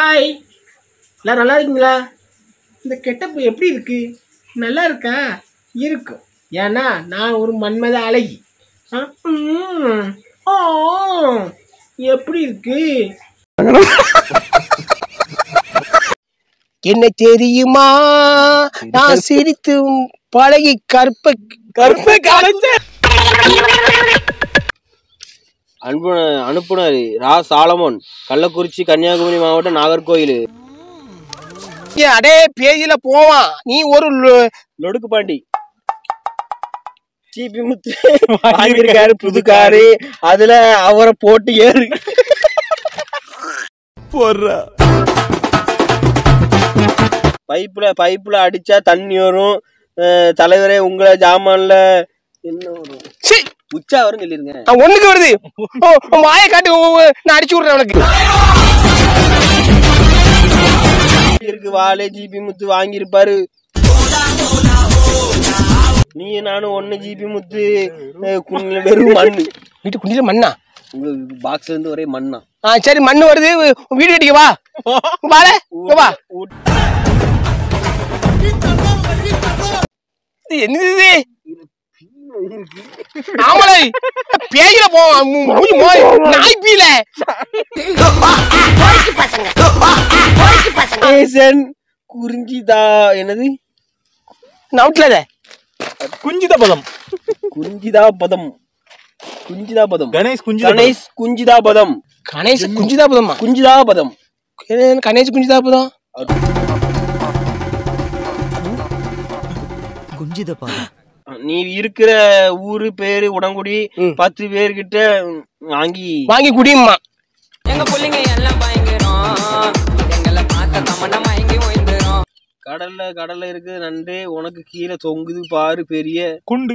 Hi எல்லாரும் நல்லா இருக்கீங்களா இந்த கெட்டப் எப்படி இருக்கு நல்லா இருக்கா இருக்கும் ஏன்னா நான் ஒரு மன்மத அழகி ஆ, ம். ஆ, எப்படி இருக்கு என்ன தெரியுமா நான் சிரித்து பழகி கற்ப கற்ப கலைஞ்ச அனுப்பு அனுப்புனர் ரா சாலமோன் கள்ளக்குறிச்சி கன்னியாகுமரி மாவட்டம் நாகர்கோயில் அடே பேஜில போவான் நீ ஒரு லொ- லொடுக்கு பாண்டி சிபி முத்து வாங்கியிருக்காரு புது காரு அதுல அவரை போட்டு ஏறு பைப்புல பைப்புல அடிச்சா தண்ணி வரும் அஹ் தலைவரே உங்களை ஜாமான்ல என்ன வரும் சீ, உச்சா வரும் சொல்லிருங்க அவன் ஒண்ணுக்கு வருது ஓ, உன் வாயை காட்டு உன் உன் நான் அடிச்சு விடுறேன் உனக்கு இருக்கு வாலே ஜிபி முத்து வாங்கியிருப்பாரு நீ நானும் ஒன்னு ஜிபி முத்து அஹ் குன்னில வெறும் மண்ணு வீட்டு குண்டில மண்ணா உங்க பாக்ஸ்ல இருந்து ஒரே மண்ணா ஆ சரி மண்ணு வருது வீடு கட்டிக்க வா வாழ இங்க வா ஊட்- இது என்னது இது ஆமலை பேயில போ மூஞ்சி மோய் நாய் பீல ஏசன் குறிஞ்சிதா என்னது நவுட்லத குஞ்சித பதம் குறிஞ்சிதா பதம் குஞ்சிதா பதம் கணேஷ் குஞ்சித கணேஷ் குஞ்சிதா பதம் கணேஷ் குஞ்சுதா போதம்மா குஞ்சிதா பதம் கணேஷ் குஞ்சுதா போதும் குஞ்சித பாதம் நீ இருக்கிற ஊரு பேரு உடங்குடி ம். பத்து பேர்கிட்ட வாங்கி வாங்கி குடியும்மா எங்க புள்ளைங்க எல்லாம் பயங்கரம் எங்களை பார்த்த தமன்னா மயங்கி ஓய்ந்துரும் கடல்ல கடல்ல இருக்கு நண்டு உனக்கு கீழே தொங்குது பாரு பெரிய குண்டு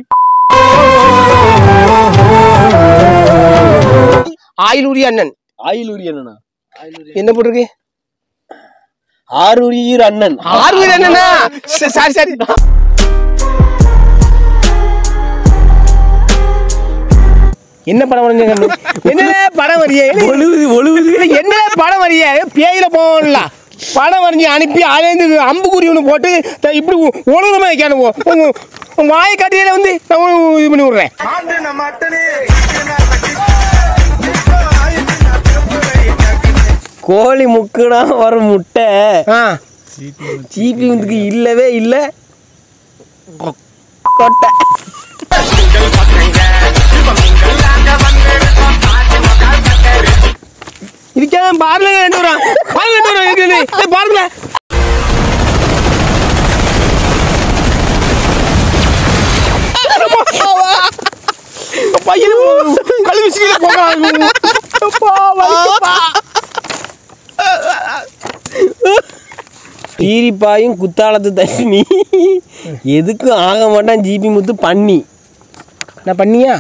ஆயிலூரி அண்ணன் ஆயிலூரி அண்ணனா என்ன போட்டிருக்கு ஆரூரியர் அண்ணன் ஆறுவீர் அண்ணனா ச- சாரி சாரி என்ன படம் வரைஞ்ச என்ன படம் வரைய ஒழுகுது ஒழுகுது என்ன படம் வரைய பேயில போகல படம் வரைஞ்சி அனுப்பி அதுலேருந்து அம்புக்குறி ஒன்று போட்டு த- இப்படி ஒழுங்குமா வைக்கணும் வாயை காட்டியில வந்து நான் உ- இது பண்ணி விடுறேன் கோழி முக்குனா வரும் முட்டை ஆ சீப்பி முத்துக்கு இல்லவே இல்ல கொட்டை இதுக்காக பார்ல ரெண்டு வரும் பார்ல ரெண்டு வரும் இருக்குது ஏய், பார்ல பையன் கழுவி சீக்கிரம் போகலாம் அப்பா, வலிக்குப்பா. பீரிப்பாயும் குத்தாலத்து தண்ணி எதுக்கும் ஆக மாட்டான் ஜிபி முத்து பண்ணி நான் பண்ணியா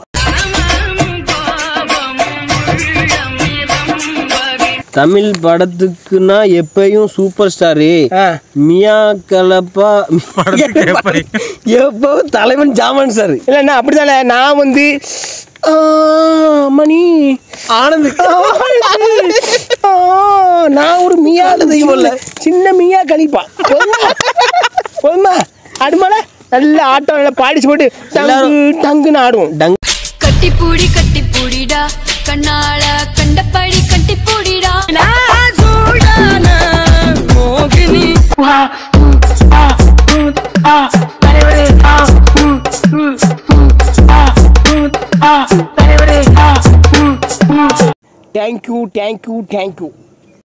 தமிழ் படத்துக்குன்னா எப்பயும் சூப்பர் ஸ்டாரு ஆ மியா கலப்பா எப்பவும் தலைவன் ஜாமான் சார் இல்லைண்ணா அப்படிதானே நான் வந்து ஆ, மணி ஆனந்த் ஆ, நான் ஒரு மியா தெய்வம் இல்ல சின்ன மியா கழிப்பா போதுமா அடுமால நல்ல ஆட்டம் நல்லா பாடிச்சு போட்டு டங்கு டங்குன்னு ஆடுவோம் டங் கட்டிப்பூடி கட்டிப்பூடிடா கண்ணால கண்டபடி கட்டிப்பூடிடா தேங்க்யூ தேங்க்யூ தேங்க்யூ